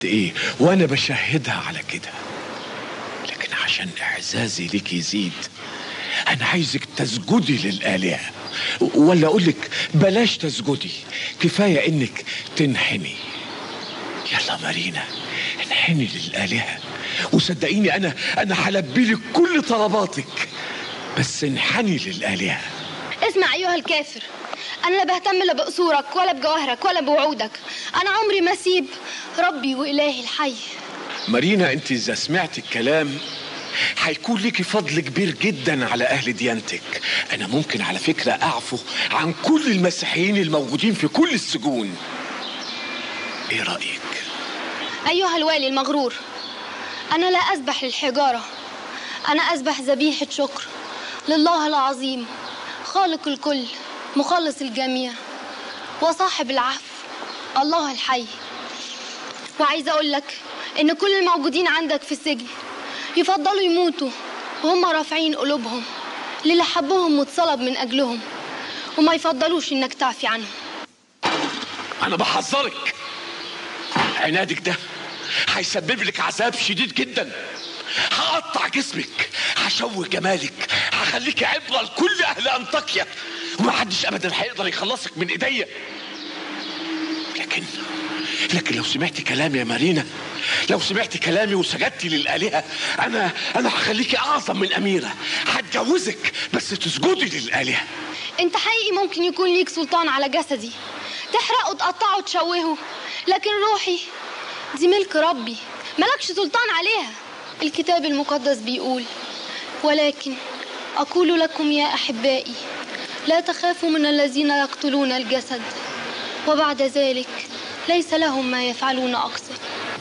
ايه وانا بشهدها على كده لكن عشان اعزازي ليك يزيد انا عايزك تسجدي للالهه ولا اقول لك بلاش تسجدي كفايه انك تنحني يلا مارينا انحني للالهه وصدقيني انا انا هلبي لك كل طلباتك بس انحني للالهه اسمع ايها الكافر انا لا بهتم لا بقصورك ولا بجواهرك ولا بوعودك انا عمري ما اسيب ربي والهي الحي مارينا انت اذا سمعت الكلام هيكون ليكي فضل كبير جدا على اهل ديانتك انا ممكن على فكره اعفو عن كل المسيحيين الموجودين في كل السجون ايه رايك ايها الوالي المغرور انا لا اسبح للحجاره انا اسبح ذبيحه شكر لله العظيم خالق الكل مخلص الجميع وصاحب العفو الله الحي وعايزه اقول لك ان كل الموجودين عندك في السجن يفضلوا يموتوا وهم رافعين قلوبهم للي حبهم واتصلب من اجلهم وما يفضلوش انك تعفي عنهم انا بحذرك عنادك ده هيسبب لك عذاب شديد جدا هقطع جسمك هشوه جمالك هخليك عبره لكل اهل انطاكيا ومحدش ابدا هيقدر يخلصك من ايديا لكن لكن لو سمعتي كلامي يا مارينا لو سمعتي كلامي وسجدتي للآلهة أنا أنا هخليكي أعظم من أميرة هتجوزك بس تسجدي للآلهة انت حقيقي ممكن يكون ليك سلطان على جسدي تحرقه تقطعه وتشوهه لكن روحي دي ملك ربي ملكش سلطان عليها الكتاب المقدس بيقول ولكن أقول لكم يا أحبائي لا تخافوا من الذين يقتلون الجسد وبعد ذلك ليس لهم ما يفعلون أقصى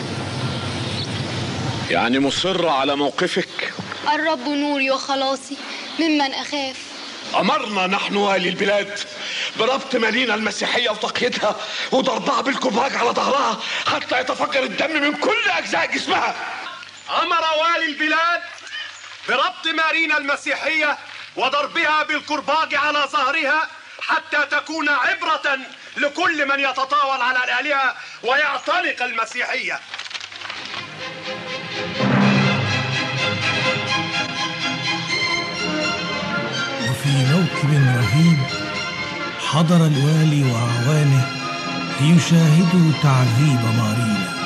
يعني مصرة على موقفك الرب نوري وخلاصي ممن أخاف أمرنا نحن والي البلاد بربط مدينة المسيحية وتقييدها وضربها بالكرباج على ظهرها حتى يتفجر الدم من كل أجزاء جسمها أمر والي البلاد بربط مارينا المسيحية وضربها بالكرباج على ظهرها حتى تكون عبرة لكل من يتطاول على الآلهة ويعتنق المسيحية وفي موكب رهيب حضر الوالي وأعوانه ليشاهدوا تعذيب مارينا